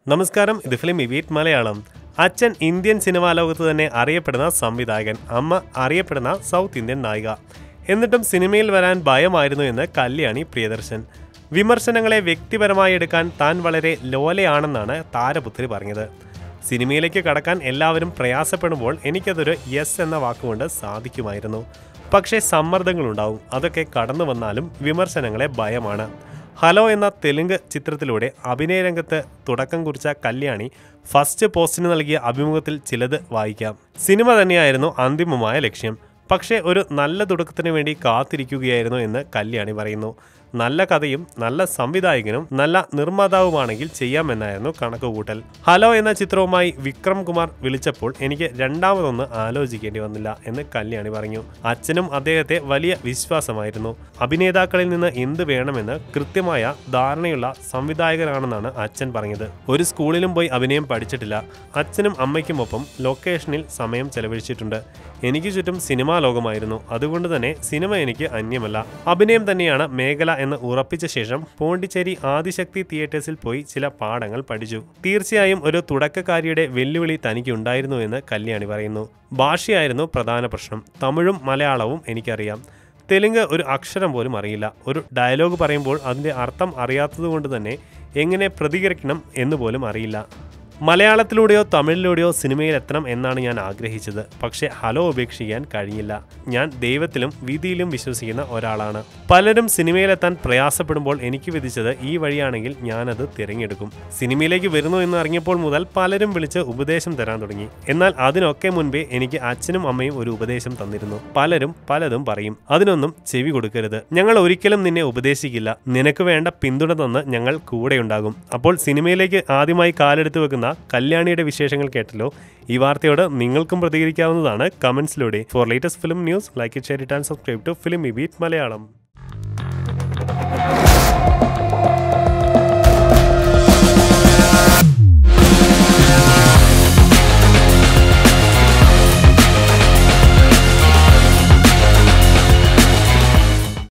നമസ്കാരം ഇത് ഫിലിം ഇവീറ്റ് മലയാളം അച്ഛൻ ഇന്ത്യൻ സിനിമാ ലോകത്ത് തന്നെ അറിയപ്പെടുന്ന സംവിധായകൻ അമ്മ അറിയപ്പെടുന്ന സൗത്ത് ഇന്ത്യൻ നായിക എന്നിട്ടും സിനിമയിൽ വരാൻ ഭയമായിരുന്നു എന്ന് കല്യാണി പ്രിയദർശൻ വിമർശനങ്ങളെ വ്യക്തിപരമായി എടുക്കാൻ താൻ വളരെ ലോലയാണെന്നാണ് താരപുത്രി പറഞ്ഞത് സിനിമയിലേക്ക് കടക്കാൻ എല്ലാവരും പ്രയാസപ്പെടുമ്പോൾ എനിക്കതൊരു യെസ് എന്ന വാക്കുകൊണ്ട് സാധിക്കുമായിരുന്നു പക്ഷേ സമ്മർദ്ദങ്ങളുണ്ടാവും അതൊക്കെ കടന്നു വന്നാലും വിമർശനങ്ങളെ ഭയമാണ് ഹലോ എന്ന തെലുങ്ക് ചിത്രത്തിലൂടെ അഭിനയ രംഗത്ത് തുടക്കം കുറിച്ച കല്യാണി ഫസ്റ്റ് പോസ്റ്റിന് നൽകിയ അഭിമുഖത്തിൽ ചിലത് വായിക്കാം സിനിമ തന്നെയായിരുന്നു അന്തിമമായ ലക്ഷ്യം പക്ഷേ ഒരു നല്ല തുടക്കത്തിന് വേണ്ടി കാത്തിരിക്കുകയായിരുന്നു എന്ന് കല്യാണി പറയുന്നു നല്ല കഥയും നല്ല സംവിധായകനും നല്ല നിർമ്മാതാവുമാണെങ്കിൽ ചെയ്യാമെന്നായിരുന്നു കണക്കുകൂട്ടൽ ഹലോ എന്ന ചിത്രവുമായി വിക്രം കുമാർ വിളിച്ചപ്പോൾ എനിക്ക് രണ്ടാമതൊന്ന് ആലോചിക്കേണ്ടി വന്നില്ല എന്ന് കല്യാണി പറഞ്ഞു അച്ഛനും അദ്ദേഹത്തെ വലിയ വിശ്വാസമായിരുന്നു അഭിനേതാക്കളിൽ നിന്ന് എന്ത് വേണമെന്ന് കൃത്യമായ ധാരണയുള്ള സംവിധായകനാണെന്നാണ് അച്ഛൻ പറഞ്ഞത് ഒരു സ്കൂളിലും പോയി അഭിനയം പഠിച്ചിട്ടില്ല അച്ഛനും അമ്മയ്ക്കുമൊപ്പം ലൊക്കേഷനിൽ സമയം ചെലവഴിച്ചിട്ടുണ്ട് എനിക്ക് ചുറ്റും സിനിമാ ലോകമായിരുന്നു അതുകൊണ്ട് തന്നെ സിനിമ എനിക്ക് അന്യമല്ല അഭിനയം തന്നെയാണ് മേഖല എന്ന് ഉറപ്പിച്ച ശേഷം പോണ്ടിച്ചേരി ആദിശക്തി തിയേറ്റേഴ്സിൽ പോയി ചില പാഠങ്ങൾ പഠിച്ചു തീർച്ചയായും ഒരു തുടക്കക്കാരിയുടെ വെല്ലുവിളി തനിക്ക് ഉണ്ടായിരുന്നു എന്ന് കല്യാണി പറയുന്നു ഭാഷയായിരുന്നു പ്രധാന പ്രശ്നം തമിഴും മലയാളവും എനിക്കറിയാം തെലുങ്ക് ഒരു അക്ഷരം പോലും അറിയില്ല ഒരു ഡയലോഗ് പറയുമ്പോൾ അതിൻ്റെ അർത്ഥം അറിയാത്തതുകൊണ്ട് തന്നെ എങ്ങനെ പ്രതികരിക്കണം എന്ന് പോലും അറിയില്ല മലയാളത്തിലൂടെയോ തമിഴിലൂടെയോ സിനിമയിൽ എത്തണം എന്നാണ് ഞാൻ ആഗ്രഹിച്ചത് പക്ഷേ ഹലോ ഉപേക്ഷിക്കാൻ കഴിഞ്ഞില്ല ഞാൻ ദൈവത്തിലും വിധിയിലും വിശ്വസിക്കുന്ന ഒരാളാണ് പലരും സിനിമയിലെത്താൻ പ്രയാസപ്പെടുമ്പോൾ എനിക്ക് വിധിച്ചത് ഈ വഴിയാണെങ്കിൽ ഞാനത് തിരഞ്ഞെടുക്കും സിനിമയിലേക്ക് വരുന്നു എന്ന് അറിഞ്ഞപ്പോൾ മുതൽ പലരും വിളിച്ച് ഉപദേശം തരാൻ തുടങ്ങി എന്നാൽ അതിനൊക്കെ മുൻപേ എനിക്ക് അച്ഛനും അമ്മയും ഒരു ഉപദേശം തന്നിരുന്നു പലരും പലതും പറയും അതിനൊന്നും ചെവി കൊടുക്കരുത് ഞങ്ങൾ ഒരിക്കലും നിന്നെ ഉപദേശിക്കില്ല നിനക്ക് വേണ്ട പിന്തുണ തന്ന് ഞങ്ങൾ കൂടെയുണ്ടാകും അപ്പോൾ സിനിമയിലേക്ക് ആദ്യമായി കാലെടുത്ത് വെക്കുന്ന കല്യാണിയുടെ വിശേഷങ്ങൾ കേട്ടല്ലോ ഈ വാർത്തയോട് നിങ്ങൾക്കും പ്രതികരിക്കാവുന്നതാണ് കമന്റ്സിലൂടെ for latest film news like it share it and subscribe to Filmibeat Malayalam